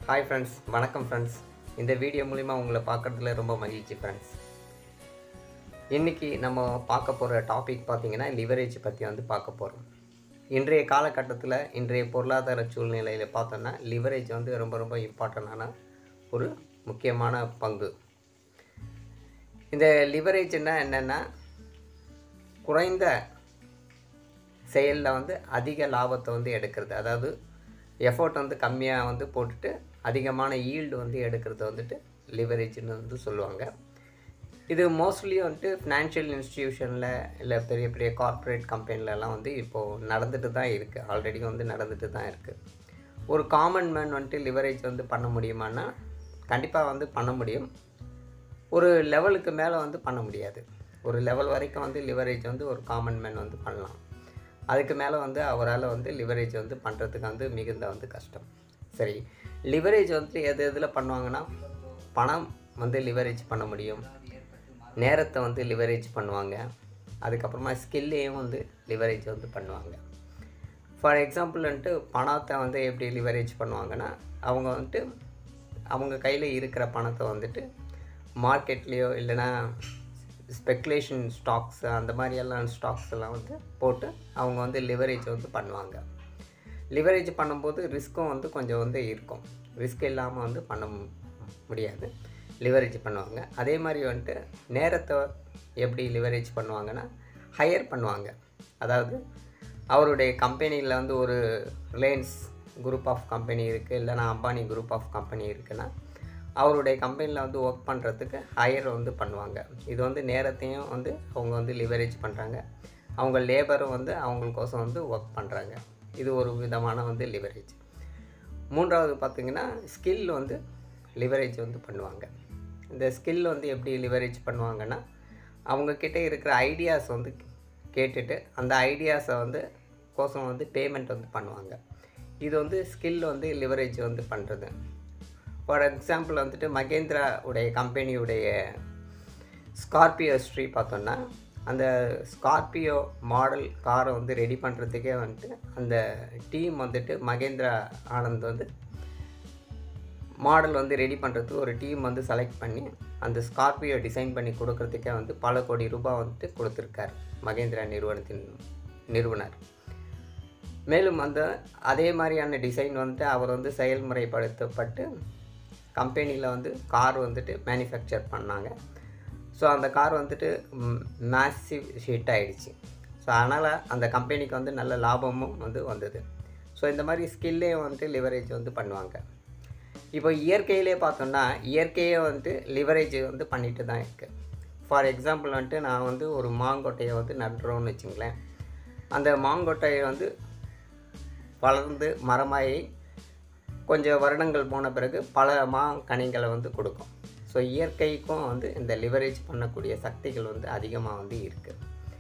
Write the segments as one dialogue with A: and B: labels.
A: hi friends வணக்கம் friends இந்த video மூலிமா உங்களை பார்க்குறதுல ரொம்ப மகிழ்ச்சி ஃப்ரெண்ட்ஸ் இன்றைக்கி நம்ம பார்க்க போகிற டாபிக் பார்த்திங்கன்னா லிவரேஜ் பற்றி வந்து பார்க்க போகிறோம் இன்றைய காலகட்டத்தில் இன்றைய பொருளாதார சூழ்நிலையில் பார்த்தோன்னா லிவரேஜ் வந்து ரொம்ப ரொம்ப இம்பார்ட்டண்டான ஒரு முக்கியமான பங்கு இந்த லிவரேஜ்னா என்னென்னா குறைந்த செயலில் வந்து அதிக லாபத்தை வந்து எடுக்கிறது அதாவது எஃபோர்ட் வந்து கம்மியாக வந்து போட்டுட்டு அதிகமான ஈல்டு வந்து எடுக்கிறது வந்துட்டு லிவரேஜ்னு வந்து சொல்லுவாங்க இது மோஸ்ட்லி வந்துட்டு ஃபினான்ஷியல் இன்ஸ்டிடியூஷனில் இல்லை பெரிய பெரிய கார்ப்பரேட் கம்பெனிலலாம் வந்து இப்போது நடந்துட்டு தான் இருக்குது ஆல்ரெடி வந்து நடந்துட்டு தான் இருக்குது ஒரு காமன் மேன் வந்துட்டு லிவரேஜ் வந்து பண்ண முடியுமான்னா கண்டிப்பாக வந்து பண்ண முடியும் ஒரு லெவலுக்கு மேலே வந்து பண்ண முடியாது ஒரு லெவல் வரைக்கும் வந்து லிவரேஜ் வந்து ஒரு காமன் மேன் வந்து பண்ணலாம் அதுக்கு மேலே வந்து அவரால் வந்து லிவரேஜ் வந்து பண்ணுறதுக்கு வந்து மிகுந்த வந்து கஷ்டம் சரி லிவரேஜ் வந்து எது எதில் பண்ணுவாங்கன்னா பணம் வந்து லிவரேஜ் பண்ண முடியும் நேரத்தை வந்து லிவரேஜ் பண்ணுவாங்க அதுக்கப்புறமா ஸ்கில்லையும் வந்து லிவரேஜ் வந்து பண்ணுவாங்க ஃபார் எக்ஸாம்பிள் வந்துட்டு பணத்தை வந்து எப்படி லிவரேஜ் பண்ணுவாங்கன்னா அவங்க வந்துட்டு அவங்க கையில் இருக்கிற பணத்தை வந்துட்டு மார்க்கெட்லேயோ இல்லைன்னா ஸ்பெக்குலேஷன் ஸ்டாக்ஸ் அந்த மாதிரி எல்லாம் ஸ்டாக்ஸ் எல்லாம் வந்து போட்டு அவங்க வந்து லிவரேஜ் வந்து பண்ணுவாங்க லிவரேஜ் பண்ணும்போது ரிஸ்க்கும் வந்து கொஞ்சம் வந்து இருக்கும் ரிஸ்க் இல்லாமல் வந்து பண்ண மு- முடியாது லிவரேஜ் பண்ணுவாங்க அதே மாதிரி வந்துட்டு நேரத்தை எப்படி லிவரேஜ் பண்ணுவாங்கன்னா ஹையர் பண்ணுவாங்க அதாவது அவருடைய கம்பெனியில் வந்து ஒரு ரிலையன்ஸ் குரூப் ஆஃப் கம்பெனி இருக்குது இல்லைன்னா அம்பானி குரூப் ஆஃப் கம்பெனி இருக்குன்னா அவருடைய கம்பெனியில் வந்து ஒர்க் பண்ணுறதுக்கு ஹையர் வந்து பண்ணுவாங்க இது வந்து நேரத்தையும் வந்து அவங்க வந்து லிவரேஜ் பண்ணுறாங்க அவங்க லேபரும் வந்து அவங்களுக்கோசம் வந்து ஒர்க் பண்ணுறாங்க இது ஒரு விதமான வந்து லிவரேஜ் மூன்றாவது பார்த்திங்கன்னா ஸ்கில் வந்து லிவரேஜ் வந்து பண்ணுவாங்க இந்த ஸ்கில் வந்து எப்படி லிவரேஜ் பண்ணுவாங்கன்னா அவங்கக்கிட்ட இருக்கிற ஐடியாஸ் வந்து கேட்டுட்டு அந்த ஐடியாஸை வந்து கோசம் வந்து பேமெண்ட் வந்து பண்ணுவாங்க இது வந்து ஸ்கில் வந்து லிவரேஜ் வந்து பண்ணுறது ஃபார் எக்ஸாம்பிள் வந்துட்டு மகேந்திரா உடைய கம்பெனியுடைய ஸ்கார்பியோ ஸ்ட்ரீ பார்த்தோன்னா அந்த ஸ்கார்பியோ மாடல் காரை வந்து ரெடி பண்ணுறதுக்கே வந்துட்டு அந்த டீம் வந்துட்டு மகேந்திரா ஆனந்த் வந்து மாடல் வந்து ரெடி பண்ணுறதுக்கு ஒரு டீம் வந்து செலக்ட் பண்ணி அந்த ஸ்கார்பியோ டிசைன் பண்ணி கொடுக்கறதுக்கே வந்து பல கோடி ரூபாய் வந்துட்டு கொடுத்துருக்கார் மகேந்திரா நிறுவனத்தின் நிறுவனர் மேலும் அந்த அதே மாதிரியான டிசைன் வந்துட்டு அவர் வந்து செயல்முறைப்படுத்தப்பட்டு கம்பெனியில் வந்து கார் வந்துட்டு மேனுஃபேக்சர் பண்ணாங்க ஸோ அந்த கார் வந்துட்டு மேசிவ் ஹிட் ஆயிடுச்சு ஸோ அதனால் அந்த கம்பெனிக்கு வந்து நல்ல லாபமும் வந்து வந்தது ஸோ இந்த மாதிரி ஸ்கில்லே வந்துட்டு லிவரேஜ் வந்து பண்ணுவாங்க இப்போ இயற்கையிலே பார்த்தோம்னா இயற்கையே வந்துட்டு லிவரேஜ் வந்து பண்ணிட்டு தான் இருக்குது ஃபார் எக்ஸாம்பிள் வந்துட்டு நான் வந்து ஒரு மாங்கொட்டையை வந்து நடுறோன்னு வச்சுங்களேன் அந்த மாங்கொட்டையை வந்து வளர்ந்து மரமாகி கொஞ்சம் வருடங்கள் போன பிறகு பல மா கனிகளை வந்து கொடுக்கும் ஸோ இயற்கைக்கும் வந்து இந்த லிவரேஜ் பண்ணக்கூடிய சக்திகள் வந்து அதிகமாக வந்து இருக்குது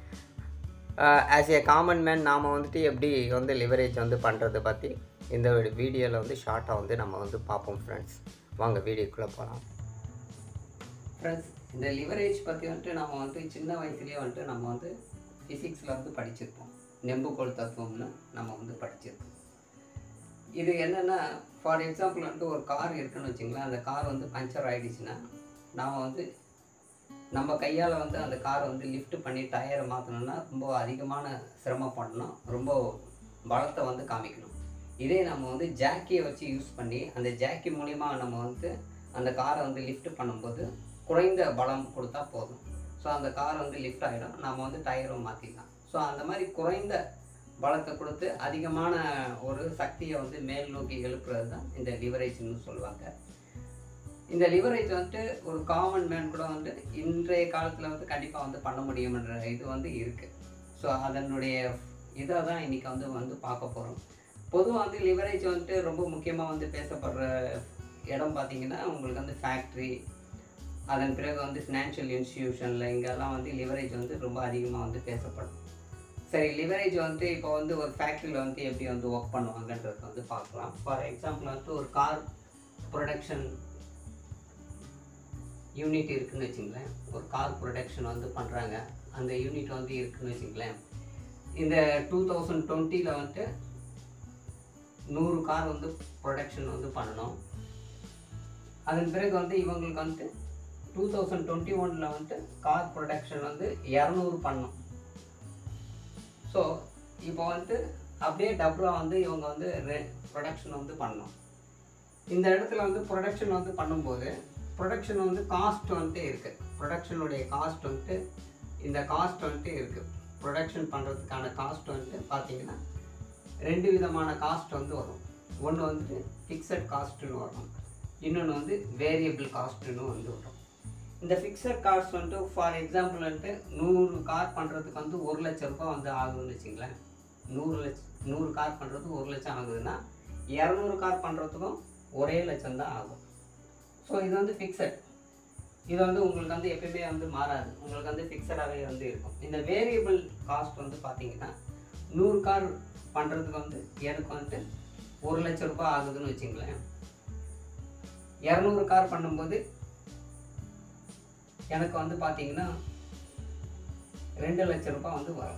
A: ஆஸ் ஏ காமன் மேன் நாம் வந்துட்டு எப்படி வந்து லிவரேஜ் வந்து பண்ணுறதை பற்றி இந்த வீடியோவில் வந்து ஷார்ட்டாக வந்து நம்ம வந்து பார்ப்போம் ஃப்ரெண்ட்ஸ் வாங்க வீடியோக்குள்ளே போகலாம் ஃப்ரெண்ட்ஸ் இந்த லிவரேஜ் பற்றி வந்துட்டு நம்ம வந்து சின்ன வயசுலேயே வந்துட்டு நம்ம வந்து ஃபிசிக்ஸில் வந்து படிச்சிருப்போம் நெம்புகோல் தத்துவம்னு நம்ம வந்து படிச்சிருப்போம் இது என்னென்னா ஃபார் எக்ஸாம்பிள் வந்துட்டு ஒரு கார் இருக்குன்னு வச்சுங்களேன் அந்த கார் வந்து பஞ்சர் ஆகிடுச்சுன்னா நாம் வந்து நம்ம கையால் வந்து அந்த காரை வந்து லிஃப்ட் பண்ணி டயரை மாற்றணும்னா ரொம்ப அதிகமான சிரமம் பண்ணணும் ரொம்ப பலத்தை வந்து காமிக்கணும் இதே நம்ம வந்து ஜாக்கியை வச்சு யூஸ் பண்ணி அந்த ஜாக்கி மூலிமா நம்ம வந்து அந்த காரை வந்து லிஃப்ட் பண்ணும்போது குறைந்த பலம் கொடுத்தா போதும் ஸோ அந்த கார் வந்து லிஃப்ட் ஆகிடும் நம்ம வந்து டயரும் மாற்றிடலாம் ஸோ அந்த மாதிரி குறைந்த பலத்தை கொடுத்து அதிகமான ஒரு சக்தியை வந்து மேல் நோக்கி எழுப்புறது தான் இந்த லிவரேஜ்னு சொல்லுவாங்க இந்த லிவரேஜ் வந்துட்டு ஒரு காமன் மேன் கூட வந்து இன்றைய காலத்தில் வந்து கண்டிப்பாக வந்து பண்ண முடியும்ன்ற இது வந்து இருக்குது ஸோ அதனுடைய இதை தான் இன்றைக்கி வந்து வந்து பார்க்க போகிறோம் பொதுவாக வந்து லிவரேஜ் வந்துட்டு ரொம்ப முக்கியமாக வந்து பேசப்படுற இடம் பார்த்தீங்கன்னா உங்களுக்கு வந்து ஃபேக்ட்ரி அதன் பிறகு வந்து ஃபினான்ஷியல் இன்ஸ்டிடியூஷனில் இங்கெல்லாம் வந்து லிவரேஜ் வந்து ரொம்ப அதிகமாக வந்து பேசப்படும் சரி லிவரேஜ் வந்து இப்போ வந்து ஒரு ஃபேக்ட்ரியில் வந்து எப்படி வந்து ஒர்க் பண்ணுவாங்கன்றது வந்து பார்க்கலாம் ஃபார் எக்ஸாம்பிள் வந்து ஒரு கார் ப்ரொடக்ஷன் யூனிட் இருக்குன்னு வச்சுங்களேன் ஒரு கார் ப்ரொடக்ஷன் வந்து பண்ணுறாங்க அந்த யூனிட் வந்து இருக்குன்னு வச்சுங்களேன் இந்த டூ தௌசண்ட் டுவெண்ட்டியில் வந்துட்டு நூறு கார் வந்து ப்ரொடக்ஷன் வந்து பண்ணணும் அதன் பிறகு வந்து இவங்களுக்கு வந்து டூ தௌசண்ட் டுவெண்ட்டி ஒனில் வந்துட்டு கார் ப்ரொடக்ஷன் வந்து இரநூறு பண்ணோம் ஸோ இப்போ வந்து அப்படியே டபுளாக வந்து இவங்க வந்து ப்ரொடக்ஷன் வந்து பண்ணோம் இந்த இடத்துல வந்து ப்ரொடக்ஷன் வந்து பண்ணும்போது ப்ரொடக்ஷன் வந்து காஸ்ட் வந்துட்டு இருக்குது ப்ரொடக்ஷனுடைய காஸ்ட் வந்துட்டு இந்த காஸ்ட் வந்துட்டு இருக்குது ப்ரொடக்ஷன் பண்ணுறதுக்கான காஸ்ட் வந்துட்டு பார்த்தீங்கன்னா ரெண்டு விதமான காஸ்ட் வந்து வரும் ஒன்று வந்துட்டு ஃபிக்ஸட் காஸ்ட்டுன்னு வரும் இன்னொன்று வந்து வேரியபிள் காஸ்ட்டுன்னு வந்து வரும் இந்த ஃபிக்ஸட் காஸ்ட் வந்துட்டு ஃபார் எக்ஸாம்பிள் வந்துட்டு நூறு கார் பண்ணுறதுக்கு வந்து ஒரு லட்ச ரூபாய் வந்து ஆகுதுன்னு வச்சுங்களேன் நூறு லட்ச நூறு கார் பண்ணுறது ஒரு லட்சம் ஆகுதுன்னா இரநூறு கார் பண்ணுறதுக்கும் ஒரே லட்சம் தான் ஆகும் ஸோ இது வந்து ஃபிக்ஸட் இது வந்து உங்களுக்கு வந்து எப்பயுமே வந்து மாறாது உங்களுக்கு வந்து ஃபிக்ஸடாகவே வந்து இருக்கும் இந்த வேரியபிள் காஸ்ட் வந்து பார்த்தீங்கன்னா நூறு கார் பண்ணுறதுக்கு வந்து எனக்கு வந்துட்டு ஒரு லட்சம் ரூபாய் ஆகுதுன்னு வச்சுங்களேன் இரநூறு கார் பண்ணும்போது எனக்கு வந்து பார்த்தீங்கன்னா ரெண்டு லட்சம் ரூபாய் வந்து வரும்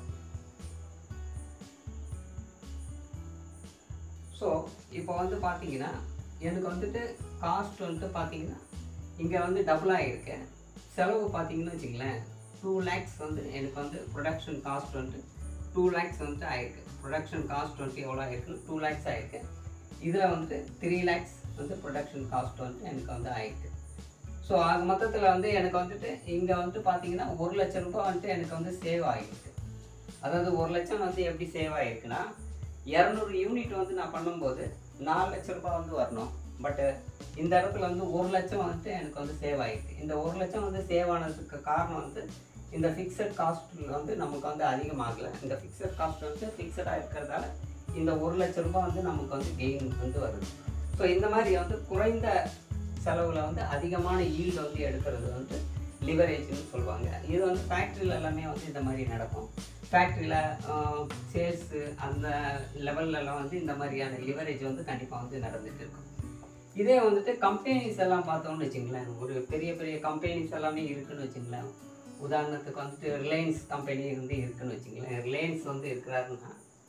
A: ஸோ இப்போ வந்து பார்த்தீங்கன்னா எனக்கு வந்துட்டு காஸ்ட் வந்துட்டு பார்த்தீங்கன்னா இங்கே வந்து டபுள் ஆகிருக்கு செலவு பார்த்தீங்கன்னு வச்சுங்களேன் டூ லேக்ஸ் வந்து எனக்கு வந்து ப்ரொடக்ஷன் காஸ்ட் வந்துட்டு டூ லேக்ஸ் வந்துட்டு ஆயிருக்கு ப்ரொடக்ஷன் காஸ்ட் வந்துட்டு எவ்வளோ ஆயிருக்குன்னு டூ லேக்ஸ் ஆயிருக்கு இதில் வந்துட்டு த்ரீ லேக்ஸ் வந்து ப்ரொடக்ஷன் காஸ்ட் வந்துட்டு எனக்கு வந்து ஆயிருக்கு ஸோ ஆக மொத்தத்தில் வந்து எனக்கு வந்துட்டு இங்கே வந்துட்டு பார்த்தீங்கன்னா ஒரு லட்ச ரூபாய் வந்துட்டு எனக்கு வந்து சேவ் ஆகிருக்கு அதாவது ஒரு லட்சம் வந்து எப்படி சேவ் ஆகிருக்குன்னா இரநூறு யூனிட் வந்து நான் பண்ணும்போது நாலு லட்ச ரூபாய் வந்து வரணும் பட்டு இந்த இடத்துல வந்து ஒரு லட்சம் வந்துட்டு எனக்கு வந்து சேவ் ஆகிருக்கு இந்த ஒரு லட்சம் வந்து சேவ் ஆனதுக்கு காரணம் வந்து இந்த ஃபிக்ஸட் காஸ்ட் வந்து நமக்கு வந்து அதிகமாகலை இந்த ஃபிக்ஸட் காஸ்ட் வந்து ஃபிக்ஸடாக இருக்கிறதால இந்த ஒரு லட்ச ரூபாய் வந்து நமக்கு வந்து கெயின் வந்து வருது ஸோ இந்த மாதிரி வந்து குறைந்த செலவில் வந்து அதிகமான ஈல்டு வந்து எடுக்கிறது வந்து லிவரேஜ்னு சொல்லுவாங்க இது வந்து ஃபேக்ட்ரியில் எல்லாமே வந்து இந்த மாதிரி நடக்கும் ஃபேக்ட்ரியில் சேல்ஸு அந்த லெவல்லலாம் வந்து இந்த மாதிரியான லிவரேஜ் வந்து கண்டிப்பாக வந்து நடந்துட்டு இருக்கும் இதே வந்துட்டு கம்பெனிஸ் எல்லாம் பார்த்தோம்னு வச்சுங்களேன் ஒரு பெரிய பெரிய கம்பெனிஸ் எல்லாமே இருக்குன்னு வச்சுங்களேன் உதாரணத்துக்கு வந்துட்டு ரிலையன்ஸ் கம்பெனி வந்து இருக்குன்னு வச்சுங்களேன் ரிலையன்ஸ் வந்து இருக்கிறாருன்னா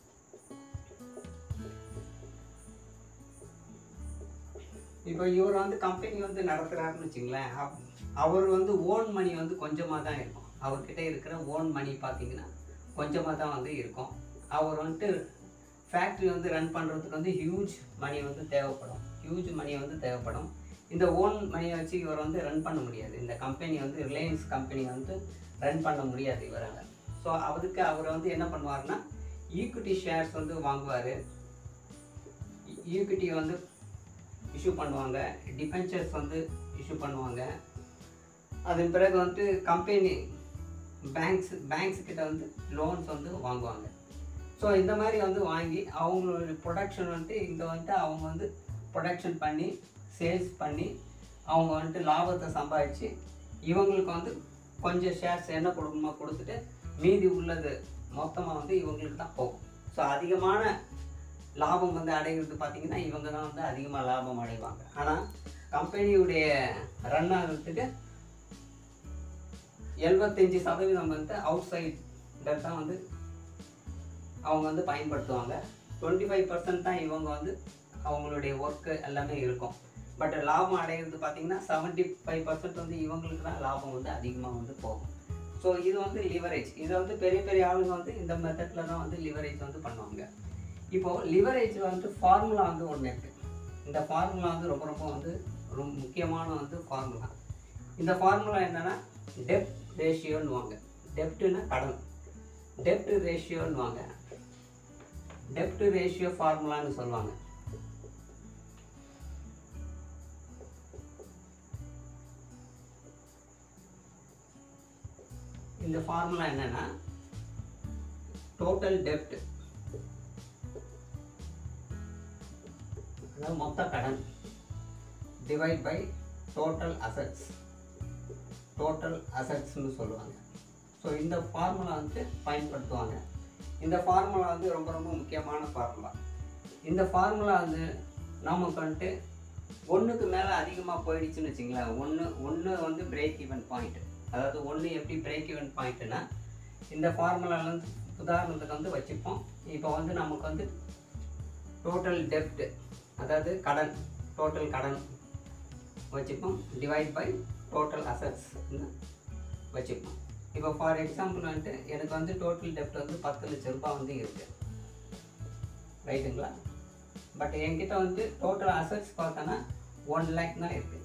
A: இப்போ இவர் வந்து கம்பெனி வந்து நடத்துகிறாருன்னு வச்சுங்களேன் அப்- அவர் வந்து ஓன் மணி வந்து கொஞ்சமாக தான் இருக்கும் அவர்கிட்ட இருக்கிற ஓன் மணி பார்த்தீங்கன்னா கொஞ்சமாக தான் வந்து இருக்கும் அவர் வந்துட்டு ஃபேக்ட்ரி வந்து ரன் பண்ணுறதுக்கு வந்து ஹியூஜ் மணி வந்து தேவைப்படும் ஹியூஜ் மணி வந்து தேவைப்படும் இந்த ஓன் மணியை வச்சு இவர் வந்து ரன் பண்ண முடியாது இந்த கம்பெனி வந்து ரிலையன்ஸ் கம்பெனி வந்து ரன் பண்ண முடியாது இவரால் ஸோ அதுக்கு அவர் வந்து என்ன பண்ணுவார்னா ஈக்விட்டி ஷேர்ஸ் வந்து வாங்குவார் ஈக்விட்டி வந்து இஷ்யூ பண்ணுவாங்க டிபென்ச்சர்ஸ் வந்து இஷ்யூ பண்ணுவாங்க அதன் பிறகு வந்து கம்பெனி பேங்க்ஸ் பேங்க்ஸ் கிட்ட வந்து லோன்ஸ் வந்து வாங்குவாங்க ஸோ இந்த மாதிரி வந்து வாங்கி அவங்களோட ப்ரொடக்ஷன் வந்துட்டு இங்கே வந்துட்டு அவங்க வந்து ப்ரொடக்ஷன் பண்ணி சேல்ஸ் பண்ணி அவங்க வந்துட்டு லாபத்தை சம்பாதிச்சு இவங்களுக்கு வந்து கொஞ்சம் ஷேர்ஸ் என்ன கொடுக்கணுமோ கொடுத்துட்டு மீதி உள்ளது மொத்தமாக வந்து இவங்களுக்கு தான் போகும் ஸோ அதிகமான லாபம் வந்து அடைகிறது பார்த்தீங்கன்னா இவங்க தான் வந்து அதிகமாக லாபம் அடைவாங்க ஆனால் கம்பெனியுடைய ரன் ஆகிறதுக்கு எழுபத்தஞ்சி சதவீதம் வந்து அவுட் சைடர் தான் வந்து அவங்க வந்து பயன்படுத்துவாங்க டுவெண்ட்டி ஃபைவ் பர்சன்ட் தான் இவங்க வந்து அவங்களுடைய ஒர்க்கு எல்லாமே இருக்கும் பட் லாபம் அடைகிறது பார்த்தீங்கன்னா செவன்ட்டி ஃபைவ் பர்சன்ட் வந்து இவங்களுக்கு தான் லாபம் வந்து அதிகமாக வந்து போகும் ஸோ இது வந்து லிவரேஜ் இது வந்து பெரிய பெரிய ஆளுங்க வந்து இந்த மெத்தடில் தான் வந்து லிவரேஜ் வந்து பண்ணுவாங்க இப்போது லிவரேஜில் வந்து ஃபார்முலா வந்து ஒன்று இருக்குது இந்த ஃபார்முலா வந்து ரொம்ப ரொம்ப வந்து ரொம்ப முக்கியமான வந்து ஃபார்முலா இந்த ஃபார்முலா என்னென்னா டெப்ட் ரேஷியோன்னுவாங்க டெப்ட்டுன்னா கடன் டெப்ட் ரேஷியோன்னுவாங்க டெப்ட் ரேஷியோ ஃபார்முலான்னு சொல்லுவாங்க இந்த ஃபார்முலா என்னன்னா டோட்டல் டெப்ட் அதாவது மொத்த கடன் divide by total assets total அசட்ஸ்னு சொல்லுவாங்க ஸோ இந்த ஃபார்முலா வந்து பயன்படுத்துவாங்க இந்த ஃபார்முலா வந்து ரொம்ப ரொம்ப முக்கியமான ஃபார்முலா இந்த ஃபார்முலா வந்து நமக்கு வந்துட்டு ஒன்றுக்கு மேலே அதிகமாக போயிடுச்சுன்னு வச்சுங்களேன் ஒன்று ஒன்று வந்து பிரேக் ஈவன் பாயிண்ட் அதாவது ஒன்று எப்படி பிரேக் ஈவன் பாயிண்ட்னா இந்த ஃபார்முலாவில் வந்து உதாரணத்துக்கு வந்து வச்சுப்போம் இப்போ வந்து நமக்கு வந்து டோட்டல் டெப்ட் அதாவது கடன் டோட்டல் கடன் வச்சுப்போம் டிவைட் பை டோட்டல் அசட்ஸ் வச்சுப்போம் இப்போ ஃபார் எக்ஸாம்பிள் வந்துட்டு எனக்கு வந்து டோட்டல் டெப்ட் வந்து பத்து லட்ச ரூபாய் வந்து இருக்குது ரைட்டுங்களா பட் என்கிட்ட வந்து டோட்டல் அசட்ஸ் பார்த்தோன்னா ஒன் லேக் தான் இருக்குது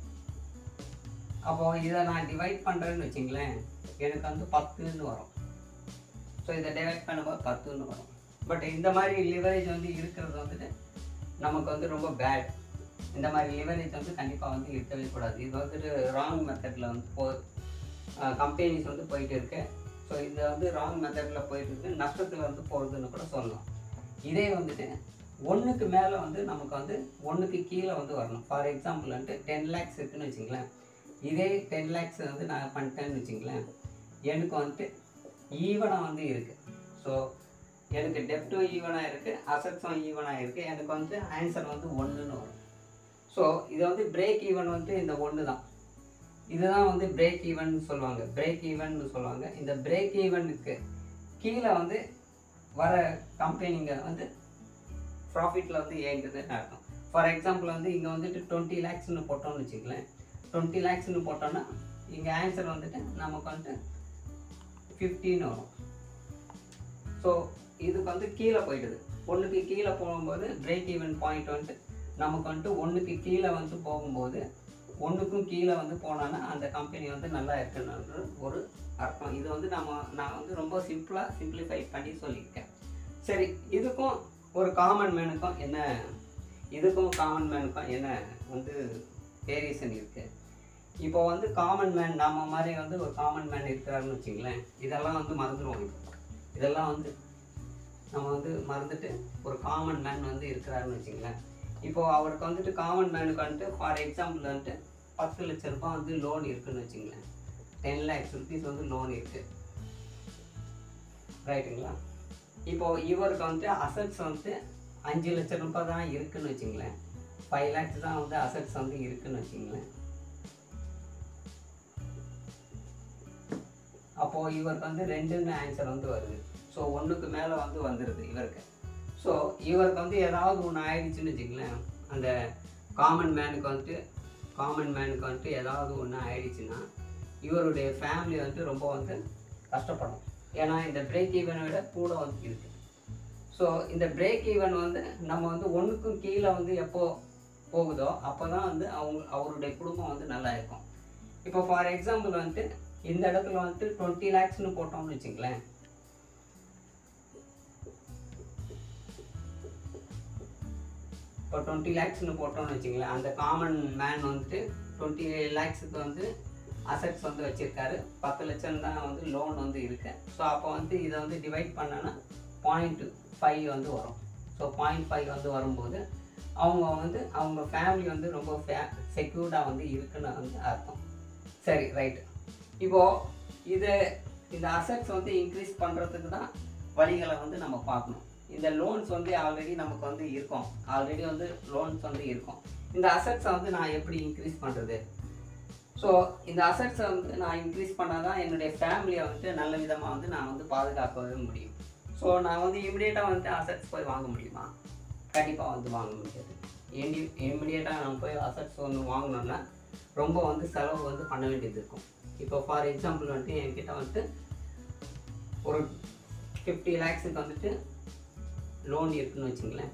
A: அப்போது இதை நான் டிவைட் பண்ணுறேன்னு வச்சிங்களேன் எனக்கு வந்து பத்துன்னு வரும் ஸோ இதை டிவைட் பண்ணும்போது பத்துன்னு வரும் பட் இந்த மாதிரி லிவரேஜ் வந்து இருக்கிறது வந்துட்டு நமக்கு வந்து ரொம்ப பேட் இந்த மாதிரி லிவரேஜ் வந்து கண்டிப்பாக வந்து இருக்கவே கூடாது இது வந்துட்டு ராங் மெத்தடில் வந்து போ கம்பெனிஸ் வந்து போயிட்டு இருக்கு ஸோ இது வந்து ராங் மெத்தடில் போயிட்டு இருக்கு நஷ்டத்தில் வந்து போகுதுன்னு கூட சொல்லலாம் இதே வந்துட்டு ஒன்றுக்கு மேலே வந்து நமக்கு வந்து ஒன்றுக்கு கீழே வந்து வரணும் ஃபார் எக்ஸாம்பிள் வந்துட்டு டென் லேக்ஸ் இருக்குன்னு வச்சுங்களேன் இதே டென் லேக்ஸ் வந்து நான் பண்ணிட்டேன்னு வச்சுங்களேன் எனக்கு வந்துட்டு ஈவனாக வந்து இருக்குது ஸோ எனக்கு டெப்ட்டும் ஈவனாக இருக்குது அசட்ஸும் ஈவனாக இருக்குது எனக்கு வந்து ஆன்சர் வந்து ஒன்றுன்னு வரும் ஸோ இது வந்து பிரேக் ஈவன் வந்து இந்த ஒன்று தான் இதுதான் வந்து பிரேக் ஈவன் சொல்லுவாங்க பிரேக் ஈவன் சொல்லுவாங்க இந்த பிரேக் ஈவனுக்கு கீழே வந்து வர கம்பெனிங்க வந்து ப்ராஃபிட்டில் வந்து இயங்குதுன்னு அர்த்தம் ஃபார் எக்ஸாம்பிள் வந்து இங்கே வந்துட்டு டுவெண்ட்டி லேக்ஸ்னு போட்டோம்னு வச்சுக்கலேன் டுவெண்ட்டி லேக்ஸ்னு போட்டோன்னா இங்கே ஆன்சர் வந்துட்டு நமக்கு வந்துட்டு ஃபிஃப்டின்னு வரும் ஸோ இதுக்கு வந்து கீழே போயிடுது ஒன்றுக்கு கீழே போகும்போது பிரேக் ஈவன் பாயிண்ட் வந்துட்டு நமக்கு வந்துட்டு ஒன்றுக்கு கீழே வந்து போகும்போது ஒன்றுக்கும் கீழே வந்து போனோன்னா அந்த கம்பெனி வந்து நல்லா இருக்குன்னு ஒரு அர்த்தம் இது வந்து நம்ம நான் வந்து ரொம்ப சிம்பிளாக சிம்பிளிஃபை பண்ணி சொல்லியிருக்கேன் சரி இதுக்கும் ஒரு காமன் மேனுக்கும் என்ன இதுக்கும் காமன் மேனுக்கும் என்ன வந்து வேரியேஷன் இருக்குது இப்போ வந்து காமன் மேன் நம்ம மாதிரி வந்து ஒரு காமன் மேன் இருக்கிறாருன்னு வச்சுங்களேன் இதெல்லாம் வந்து மறந்துடுவோம் இப்போ இதெல்லாம் வந்து நம்ம வந்து மறந்துட்டு ஒரு காமன் மேன் வந்து இருக்கிறாருன்னு வச்சுங்களேன் இப்போ அவருக்கு வந்துட்டு காமன் மேனுக்கு வந்துட்டு ஃபார் எக்ஸாம்பிள் வந்துட்டு பத்து லட்ச ரூபாய் வந்து லோன் இருக்குன்னு வச்சுங்களேன் டென் லேக்ஸ் ருபீஸ் வந்து லோன் இருக்குது ரைட்டுங்களா இப்போ இவருக்கு வந்துட்டு அசட்ஸ் வந்துட்டு அஞ்சு லட்ச ரூபாய் தான் இருக்குன்னு வச்சுங்களேன் ஃபைவ் லேக்ஸ் தான் வந்து அசட்ஸ் வந்து இருக்குன்னு வச்சுங்களேன் அப்போது இவருக்கு வந்து ரெண்டுன்னு ஆன்சர் வந்து வருது ஸோ ஒன்றுக்கு மேலே வந்து வந்துடுது இவருக்கு ஸோ இவருக்கு வந்து ஏதாவது ஒன்று ஆயிடுச்சுன்னு வச்சுங்களேன் அந்த காமன் மேனுக்கு வந்துட்டு காமன் மேனுக்கு வந்துட்டு ஏதாவது ஒன்று ஆயிடுச்சுன்னா இவருடைய ஃபேமிலி வந்துட்டு ரொம்ப வந்து கஷ்டப்படும் ஏன்னா இந்த பிரேக் ஈவனை விட கூட வந்து இருக்குது ஸோ இந்த பிரேக் ஈவன் வந்து நம்ம வந்து ஒன்றுக்கும் கீழே வந்து எப்போ போகுதோ அப்போ தான் வந்து அவங்க அவருடைய குடும்பம் வந்து நல்லா இருக்கும் இப்போ ஃபார் எக்ஸாம்பிள் வந்துட்டு இந்த இடத்துல வந்துட்டு டுவெண்ட்டி லேக்ஸ்னு போட்டோம்னு வச்சுங்களேன் இப்போ டுவெண்ட்டி லேக்ஸ்னு போட்டோம்னு வச்சுங்களேன் அந்த காமன் மேன் வந்துட்டு டுவெண்ட்டி லேக்ஸுக்கு வந்து அசட்ஸ் வந்து வச்சுருக்காரு பத்து லட்சம் தான் வந்து லோன் வந்து இருக்கு ஸோ அப்போ வந்து இதை வந்து டிவைட் பண்ணனா பாயிண்ட் ஃபைவ் வந்து வரும் ஸோ பாயிண்ட் ஃபைவ் வந்து வரும்போது அவங்க வந்து அவங்க ஃபேமிலி வந்து ரொம்ப ஃபே செக்யூர்டாக வந்து இருக்குன்னு வந்து அர்த்தம் சரி ரைட்டு இப்போது இது இந்த அசட்ஸ் வந்து இன்க்ரீஸ் பண்ணுறதுக்கு தான் வழிகளை வந்து நம்ம பார்க்கணும் இந்த லோன்ஸ் வந்து ஆல்ரெடி நமக்கு வந்து இருக்கும் ஆல்ரெடி வந்து லோன்ஸ் வந்து இருக்கும் இந்த அசட்ஸை வந்து நான் எப்படி இன்க்ரீஸ் பண்ணுறது ஸோ இந்த அசட்ஸை வந்து நான் இன்க்ரீஸ் பண்ணால் தான் என்னுடைய ஃபேமிலியை வந்து நல்ல விதமாக வந்து நான் வந்து பாதுகாக்கவே முடியும் ஸோ நான் வந்து இமிடியேட்டாக வந்து அசட்ஸ் போய் வாங்க முடியுமா கண்டிப்பாக வந்து வாங்க முடியாது ஏண்டி இமிடியேட்டாக நம்ம போய் அசட்ஸ் ஒன்று வாங்கினோன்னா ரொம்ப வந்து செலவு வந்து பண்ண வேண்டியது இருக்கும் இப்போ ஃபார் எக்ஸாம்பிள் வந்துட்டு என்கிட்ட வந்துட்டு ஒரு ஃபிஃப்டி லேக்ஸுக்கு வந்துட்டு லோன் இருக்குன்னு வச்சுங்களேன்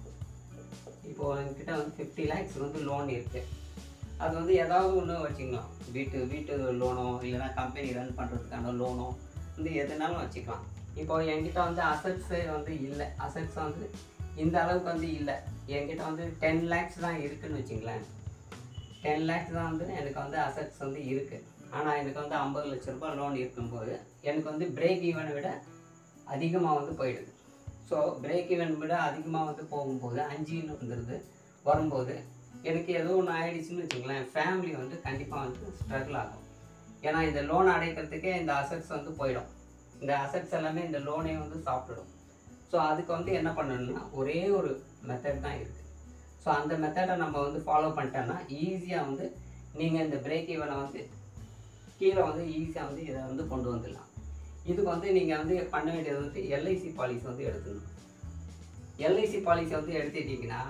A: இப்போது என்கிட்ட வந்து ஃபிஃப்டி லேக்ஸ் வந்து லோன் இருக்குது அது வந்து ஏதாவது ஒன்று வச்சுக்கலாம் வீட்டு வீட்டு லோனோ இல்லைன்னா கம்பெனி ரன் பண்ணுறதுக்கான லோனோ வந்து எதுனாலும் வச்சுக்கலாம் இப்போ என்கிட்ட வந்து அசட்ஸு வந்து இல்லை அசட்ஸ் வந்து இந்த அளவுக்கு வந்து இல்லை என்கிட்ட வந்து டென் லேக்ஸ் தான் இருக்குன்னு வச்சுங்களேன் டென் லேக்ஸ் தான் வந்து எனக்கு வந்து அசட்ஸ் வந்து இருக்குது ஆனால் எனக்கு வந்து ஐம்பது லட்ச ரூபாய் லோன் இருக்கும்போது எனக்கு வந்து பிரேக் ஈவனை விட அதிகமாக வந்து போயிடுது ஸோ பிரேக் ஈவன் விட அதிகமாக வந்து போகும்போது அஞ்சுன்னு வந்துடுது வரும்போது எனக்கு ஏதோ ஒன்று ஆயிடுச்சுன்னு வச்சுங்களேன் ஃபேமிலி வந்து கண்டிப்பாக வந்து ஸ்ட்ரகிள் ஆகும் ஏன்னா இந்த லோன் அடைக்கிறதுக்கே இந்த அசட்ஸ் வந்து போயிடும் இந்த அசட்ஸ் எல்லாமே இந்த லோனே வந்து சாப்பிட்டுடும் ஸோ அதுக்கு வந்து என்ன பண்ணணும்னா ஒரே ஒரு மெத்தட் தான் இருக்குது ஸோ அந்த மெத்தடை நம்ம வந்து ஃபாலோ பண்ணிட்டோன்னா ஈஸியாக வந்து நீங்கள் இந்த பிரேக் ஈவனை வந்து கீழே வந்து ஈஸியாக வந்து இதை வந்து கொண்டு வந்துடலாம் இதுக்கு வந்து நீங்கள் வந்து பண்ண வேண்டியது வந்து எல்ஐசி பாலிசி வந்து எடுத்துக்கணும் எல்ஐசி பாலிசி வந்து எடுத்துட்டிங்கன்னா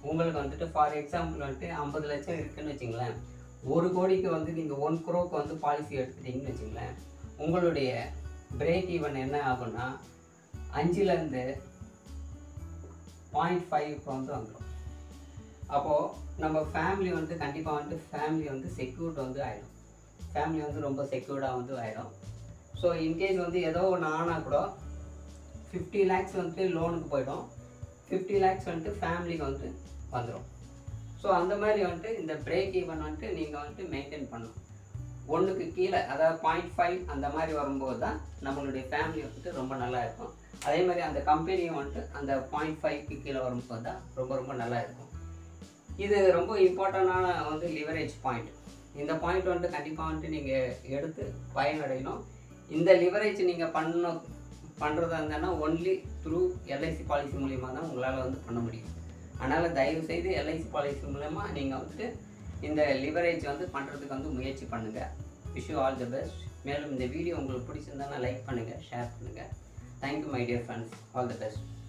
A: உங்களுக்கு வந்துட்டு ஃபார் எக்ஸாம்பிள் வந்துட்டு ஐம்பது லட்சம் இருக்குன்னு வச்சுங்களேன் ஒரு கோடிக்கு வந்து நீங்கள் ஒன் குரோக்கு வந்து பாலிசி எடுத்துட்டீங்கன்னு வச்சுங்களேன் உங்களுடைய பிரேக் ஈவன் என்ன ஆகும்னா அஞ்சுலேருந்து பாயிண்ட் ஃபைவ்க்கு வந்து வந்துடும் அப்போது நம்ம ஃபேமிலி வந்து கண்டிப்பாக வந்து ஃபேமிலி வந்து செக்யூர்ட் வந்து ஆகிடும் ஃபேமிலி வந்து ரொம்ப செக்யூர்டாக வந்து ஆகிடும் ஸோ இன்கேஸ் வந்து ஏதோ ஒன்று ஆனால் கூட ஃபிஃப்டி லேக்ஸ் வந்துட்டு லோனுக்கு போயிடும் ஃபிஃப்டி லேக்ஸ் வந்துட்டு ஃபேமிலிக்கு வந்து வந்துடும் ஸோ அந்த மாதிரி வந்துட்டு இந்த பிரேக் ஈவன் வந்துட்டு நீங்கள் வந்துட்டு மெயின்டைன் பண்ணணும் ஒன்றுக்கு கீழே அதாவது பாயிண்ட் ஃபைவ் அந்த மாதிரி வரும்போது தான் நம்மளுடைய ஃபேமிலி வந்துட்டு ரொம்ப நல்லா இருக்கும் அதே மாதிரி அந்த கம்பெனியும் வந்துட்டு அந்த பாயிண்ட் ஃபைவ்க்கு கீழே வரும்போது தான் ரொம்ப ரொம்ப நல்லா இருக்கும் இது ரொம்ப இம்பார்ட்டண்டான வந்து லிவரேஜ் பாயிண்ட் இந்த பாயிண்ட் வந்துட்டு கண்டிப்பாக வந்துட்டு நீங்கள் எடுத்து பயனடையணும் இந்த லிவரேஜ் நீங்கள் பண்ண பண்ணுறதா இருந்தேன்னா ஒன்லி த்ரூ எல்ஐசி பாலிசி மூலிமா தான் உங்களால் வந்து பண்ண முடியும் அதனால் தயவு செய்து எல்ஐசி பாலிசி மூலமா நீங்கள் வந்துட்டு இந்த லிவரேஜ் வந்து பண்ணுறதுக்கு வந்து முயற்சி பண்ணுங்கள் wish you all the best மேலும் இந்த வீடியோ உங்களுக்கு பிடிச்சிருந்தா லைக் பண்ணுங்கள் ஷேர் பண்ணுங்கள் thank you my dear friends all the best